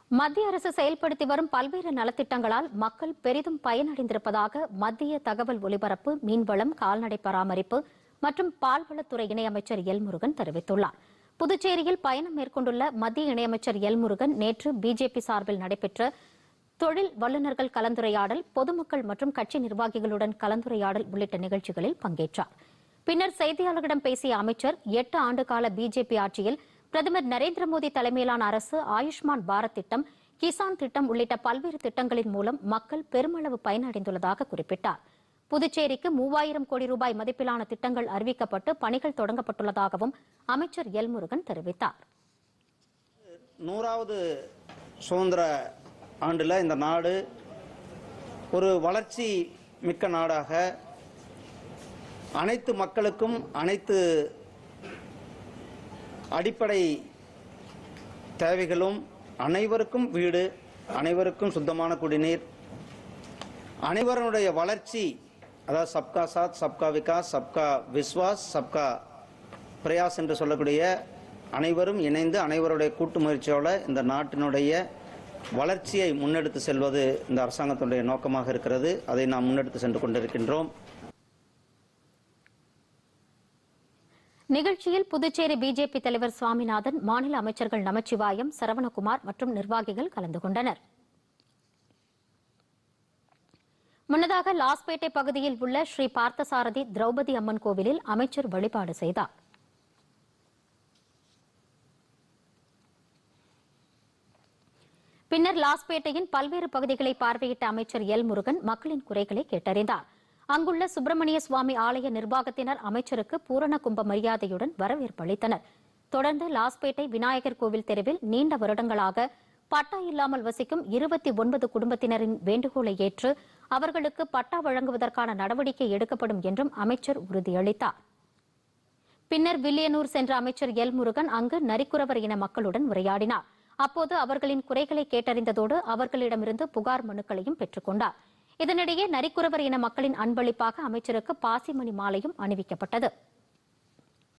மத்திய அரசு செயல்படுத்தி வரும் பல்வேறு நலத்திட்டங்களால் மக்கள் பெரிதும் பயனடைந்திருப்பதாக மத்திய தகவல் ஒலிபரப்பு மீன்வளம் கால்நடை பராமரிப்பு மற்றும் பால்வளத்துறை இணையமைச்சர் எல் முருகன் தெரிவித்துள்ளார் புதுச்சேரியில் பயணம் மேற்கொண்டுள்ள மத்திய இணையமைச்சர் எல் முருகன் நேற்று பிஜேபி சார்பில் நடைபெற்ற தொழில் வல்லுநர்கள் கலந்துரையாடல் பொதுமக்கள் மற்றும் கட்சி நிர்வாகிகளுடன் கலந்துரையாடல் உள்ளிட்ட நிகழ்ச்சிகளில் பங்கேற்றார் பின்னர் செய்தியாளர்களிடம் பேசிய அமைச்சர் எட்டு ஆண்டுகால பிஜேபி ஆட்சியில் பிரதமர் நரேந்திர மோடி தலைமையிலான அரசு ஆயுஷ்மான் பாரத் திட்டம் கிசான் திட்டம் உள்ளிட்ட பல்வேறு திட்டங்களின் மூலம் மக்கள் பெருமளவு பயனடைந்துள்ளதாக குறிப்பிட்டார் புதுச்சேரிக்கு மூவாயிரம் கோடி ரூபாய் மதிப்பிலான திட்டங்கள் அறிவிக்கப்பட்டு பணிகள் தொடங்கப்பட்டுள்ளதாகவும் அமைச்சர் எல் முருகன் தெரிவித்தார் நூறாவது சுதந்திர ஆண்டில் இந்த நாடு ஒரு வளர்ச்சி மிக்க நாடாக அனைத்து மக்களுக்கும் அனைத்து அடிப்படை தேவைகளும் அனைவருக்கும் வீடு அனைவருக்கும் சுத்தமான குடிநீர் அனைவருடைய வளர்ச்சி அதாவது சப்கா சாத் சப்கா விகாஸ் சப்கா விஸ்வாஸ் சப்கா பிரயாஸ் என்று சொல்லக்கூடிய அனைவரும் இணைந்து அனைவருடைய கூட்டு முயற்சியோட இந்த நாட்டினுடைய வளர்ச்சியை முன்னெடுத்து செல்வது இந்த அரசாங்கத்தினுடைய நோக்கமாக இருக்கிறது அதை நாம் முன்னெடுத்து சென்று கொண்டிருக்கின்றோம் நிகழ்ச்சியில் புதுச்சேரி பிஜேபி தலைவர் சுவாமிநாதன் மாநில அமைச்சர்கள் நமச்சிவாயம் சரவணகுமார் மற்றும் நிர்வாகிகள் கலந்து கொண்டனர் முன்னதாக லாஸ்பேட்டை பகுதியில் உள்ள ஸ்ரீ பார்த்தசாரதி திரௌபதி அம்மன் கோவிலில் அமைச்சர் வழிபாடு செய்தார் பின்னர் லாஸ்பேட்டையின் பல்வேறு பகுதிகளை பார்வையிட்ட அமைச்சர் எல் முருகன் மக்களின் குறைகளை கேட்டறிந்தார் அங்குள்ள சுப்பிரமணிய சுவாமி ஆலய நிர்வாகத்தினர் அமைச்சருக்கு பூரண கும்ப மரியாதையுடன் வரவேற்பு அளித்தனர் தொடர்ந்து லாஸ்பேட்டை விநாயகர் கோவில் தெருவில் நீண்ட வருடங்களாக பட்டா இல்லாமல் வசிக்கும் இருபத்தி ஒன்பது குடும்பத்தினரின் வேண்டுகோளை ஏற்று அவர்களுக்கு பட்டா வழங்குவதற்கான நடவடிக்கை எடுக்கப்படும் என்றும் அமைச்சர் உறுதியளித்தார் பின்னர் வில்லியனூர் சென்ற அமைச்சர் எல் முருகன் அங்கு நரிக்குறவர் இன மக்களுடன் உரையாடினார் அப்போது அவர்களின் குறைகளை கேட்டறிந்ததோடு அவர்களிடமிருந்து புகார் மனுக்களையும் பெற்றுக் கொண்டார் இதனிடையே நரிக்குறவர் இன மக்களின் அன்பளிப்பாக அமைச்சருக்கு பாசிமணி மாலையும் அணிவிக்கப்பட்டது